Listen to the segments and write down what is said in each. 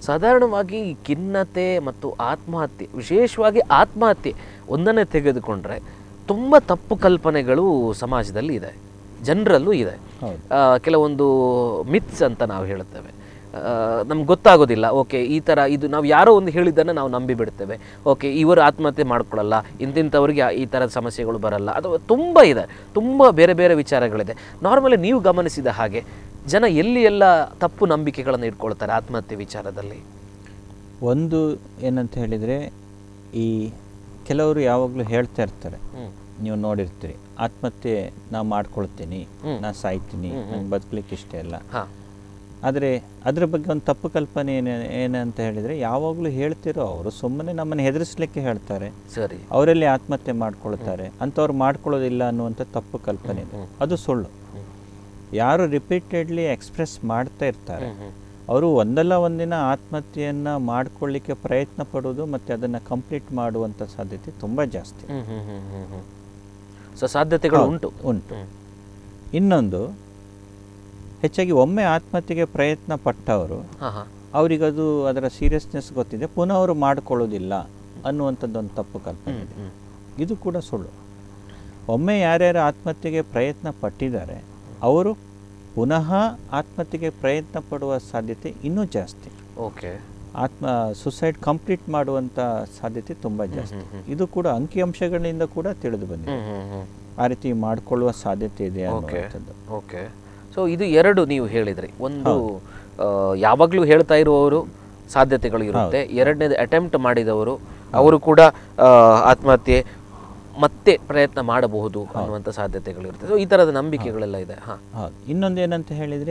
ಸಾಧಾರಣವಾಗಿ ಈ ಖಿನ್ನತೆ ಮತ್ತು ಆತ್ಮಹತ್ಯೆ ವಿಶೇಷವಾಗಿ ಆತ್ಮಹತ್ಯೆ ಒಂದನ್ನೇ ತೆಗೆದುಕೊಂಡ್ರೆ ತುಂಬ ತಪ್ಪು ಕಲ್ಪನೆಗಳು ಸಮಾಜದಲ್ಲಿ ಇದೆ ಜನರಲ್ಲೂ ಇದೆ ಹೌದು. ಆ, ಕೆಲವೊಂದು ಮಿತ್ಸ್ ಅಂತ ನಾವು ಹೇಳುತ್ತೇವೆ ನಮ್ಗೆ ಗೊತ್ತಾಗೋದಿಲ್ಲ ಓಕೆ ಈ ಥರ ಇದು ನಾವು ಯಾರೋ ಒಂದು ಹೇಳಿದ್ದನ್ನು ನಾವು ನಂಬಿ ಬಿಡ್ತೇವೆ ಓಕೆ ಇವರು ಆತ್ಮಹತ್ಯೆ ಮಾಡ್ಕೊಳ್ಳಲ್ಲ ಇಂತಿಂಥವ್ರಿಗೆ ಈ ಥರದ ಸಮಸ್ಯೆಗಳು ಬರಲ್ಲ ಅಥವಾ ತುಂಬ ಇದೆ ತುಂಬ ಬೇರೆ ಬೇರೆ ವಿಚಾರಗಳಿದೆ ನಾರ್ಮಲಿ ನೀವು ಗಮನಿಸಿದ ಹಾಗೆ ಜನ ಎಲ್ಲಿ ಎಲ್ಲ ತಪ್ಪು ನಂಬಿಕೆಗಳನ್ನು ಇಟ್ಕೊಳ್ತಾರೆ ಆತ್ಮಹತ್ಯೆ ವಿಚಾರದಲ್ಲಿ ಒಂದು ಏನಂತ ಹೇಳಿದರೆ ಈ ಕೆಲವರು ಯಾವಾಗಲೂ ಹೇಳ್ತಾ ಇರ್ತಾರೆ ಹ್ಮ್. ನೀವು ನೋಡಿರ್ತೀರಿ ಆತ್ಮಹತ್ಯೆ ನಾ ಮಾಡ್ಕೊಳ್ತೀನಿ ಹ್ಮ್. ನಾ ಸಾಯ್ತೀನಿ ನಂಗೆ ಬದುಕಲಿಕ್ಕೆ ಇಷ್ಟ ಇಲ್ಲ ಹಾಂ ಆದರೆ ಅದರ ಬಗ್ಗೆ ಒಂದು ತಪ್ಪು ಕಲ್ಪನೆ ಏನು ಏನಂತ ಹೇಳಿದರೆ ಯಾವಾಗಲೂ ಹೇಳ್ತಿರೋ ಅವರು ಸುಮ್ಮನೆ ನಮ್ಮನ್ನು ಹೆದರಿಸ್ಲಿಕ್ಕೆ ಹೇಳ್ತಾರೆ ಸರಿ ಅವರಲ್ಲಿ ಆತ್ಮಹತ್ಯೆ ಮಾಡ್ಕೊಳ್ತಾರೆ ಅಂಥವ್ರು ಮಾಡ್ಕೊಳ್ಳೋದಿಲ್ಲ ಅನ್ನುವಂಥ ತಪ್ಪು ಕಲ್ಪನೆ ಇದೆ ಅದು ಸುಳ್ಳು ಯಾರು ರಿಪೀಟೆಡ್ಲಿ ಎಕ್ಸ್ಪ್ರೆಸ್ ಮಾಡ್ತಾ ಇರ್ತಾರೆ ಅವರು ಒಂದಲ್ಲ ಒಂದಿನ ಆತ್ಮಹತ್ಯೆಯನ್ನು ಮಾಡ್ಕೊಳ್ಳಿಕ್ಕೆ ಪ್ರಯತ್ನ ಪಡೋದು ಮತ್ತು ಅದನ್ನು ಕಂಪ್ಲೀಟ್ ಮಾಡುವಂಥ ಸಾಧ್ಯತೆ ತುಂಬ ಜಾಸ್ತಿ ಹ್ಮ್ ಹ್ಮ್ ಹ್ಮ್ ಹ್ಮ್ ಹ್ಮ್ ಸೊ ಸಾಧ್ಯತೆಗಳು ಉಂಟು ಉಂಟು ಹ್ಮ್. ಇನ್ನೊಂದು ಹೆಚ್ಚಾಗಿ ಒಮ್ಮೆ ಆತ್ಮಹತ್ಯೆಗೆ ಪ್ರಯತ್ನ ಪಟ್ಟವರು ಹಾಂ ಹಾಂ ಅವರಿಗದು ಅದರ ಸೀರಿಯಸ್ನೆಸ್ ಗೊತ್ತಿದೆ ಪುನಃ ಅವರು ಮಾಡ್ಕೊಳ್ಳೋದಿಲ್ಲ ಅನ್ನುವಂಥದ್ದೊಂದು ತಪ್ಪು ಕಲ್ಪನೆ ಇದೆ ಹ್ಮ್. ಇದು ಕೂಡ ಸುಳ್ಳು ಒಮ್ಮೆ ಯಾರ್ಯಾರು ಆತ್ಮಹತ್ಯೆಗೆ ಪ್ರಯತ್ನ ಪಟ್ಟಿದ್ದಾರೆ ಅವರು ಪುನಃ ಆತ್ಮಹತ್ಯೆಗೆ ಪ್ರಯತ್ನ ಪಡುವ ಸಾಧ್ಯತೆ ಇನ್ನೂ ಜಾಸ್ತಿ ಓಕೆ ಆತ್ಮ ಸುಸೈಡ್ ಕಂಪ್ಲೀಟ್ ಮಾಡುವಂಥ ಸಾಧ್ಯತೆ ತುಂಬ ಜಾಸ್ತಿ ಇದು ಕೂಡ ಅಂಕಿಅಂಶಗಳಿಂದ ಕೂಡ ತಿಳಿದು ಬಂದಿದೆ ಹ್ಮ್ ಹ್ಮ್ ಹ್ಮ್ ಆ ರೀತಿ ಮಾಡಿಕೊಳ್ಳುವ ಸಾಧ್ಯತೆ ಇದೆ ಓಕೆ ಅನ್ನುವಂಥದ್ದು ಓಕೆ ಸೊ ಇದು ಎರಡು ನೀವು ಹೇಳಿದ್ರಿ ಒಂದು ಆ, ಯಾವಾಗ್ಲೂ ಹೇಳ್ತಾ ಇರುವವರು ಸಾಧ್ಯತೆಗಳು ಇರುತ್ತೆ ಎರಡನೇದು ಅಟೆಂಪ್ಟ್ ಮಾಡಿದವರು ಅವರು ಕೂಡ ಆ, ಆತ್ಮಹತ್ಯೆ ಮತ್ತೆ ಪ್ರಯತ್ನ ಮಾಡಬಹುದು ಅನ್ನುವಂಥ ಸಾಧ್ಯತೆಗಳು ಇರುತ್ತೆ ಸೊ ಈ ಥರದ ನಂಬಿಕೆಗಳೆಲ್ಲ ಇದೆ ಹಾಂ ಹೌದು ಇನ್ನೊಂದು ಏನಂತ ಹೇಳಿದರೆ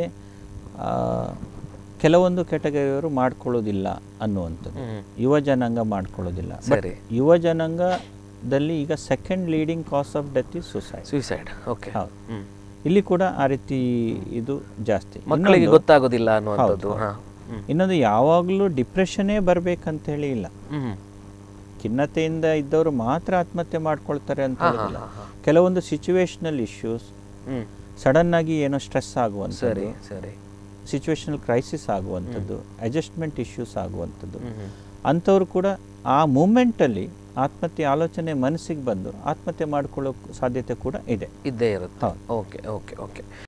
ಕೆಲವೊಂದು ಕೆಟಗರಿಯವರು ಮಾಡ್ಕೊಳ್ಳೋದಿಲ್ಲ ಅನ್ನುವಂಥದ್ದು ಹ್ಮ್. ಯುವ ಜನಾಂಗ ಮಾಡ್ಕೊಳ್ಳೋದಿಲ್ಲ ಬಟ್ ಸರಿ ಯುವ ಜನಾಂಗದಲ್ಲಿ ಈಗ second leading cause of death is suicide suicide okay ಹೌದು ಹ್ಮ್ ಇಲ್ಲಿ ಕೂಡ ಆ ರೀತಿ ಇದು ಜಾಸ್ತಿ ಮಕ್ಕಳಿಗೆ ಇನ್ನೊಂದು- ಗೊತ್ತಾಗೋದಿಲ್ಲ ಅನ್ನುವಂಥದ್ದು ಹೌದು, ಹಾಂ ಹ್ಮ್ ಇನ್ನೊಂದು ಯಾವಾಗಲೂ ಡಿಪ್ರೆಷನ್ನೇ ಬರಬೇಕಂತ ಹೇಳಿ ಇಲ್ಲ ಹ್ಮ್ ಖಿನ್ನತೆಯಿಂದ ಇದ್ದವರು ಮಾತ್ರ ಆತ್ಮಹತ್ಯೆ ಮಾಡ್ಕೊಳ್ತಾರೆ ಅಂತ ಹಾ, ಹೇಳಿಲ್ಲ ಹಾ, ಹಾ, ಕೆಲವೊಂದು ಸಿಚುವೇಶನಲ್ ಇಶ್ಯೂಸ್ ಹ್ಮ್ ಸಡನ್ ಆಗಿ ಏನೋ ಸ್ಟ್ರೆಸ್ ಆಗುವಂಥದ್ದು ಸರಿ ಸರಿ ಸಿಚುವೇಶನಲ್ ಕ್ರೈಸಿಸ್ ಆಗುವಂಥದ್ದು ಅಡ್ಜಸ್ಟ್ಮೆಂಟ್ ಇಶ್ಯೂಸ್ ಆಗುವಂಥದ್ದು ಹ್ಮ್ ಹ್ಮ್ ಅಂಥವ್ರು ಕೂಡ ಆ ಮೂಮೆಂಟಲ್ಲಿ ಆತ್ಮಹತ್ಯೆ ಆಲೋಚನೆ ಮನಸ್ಸಿಗೆ ಬಂದು ಆತ್ಮಹತ್ಯೆ ಮಾಡ್ಕೊಳ್ಳೋ ಸಾಧ್ಯತೆ ಕೂಡ ಇದೆ ಇದ್ದೇ ಇರುತ್ತೆ ಹೌದು. Okay okay okay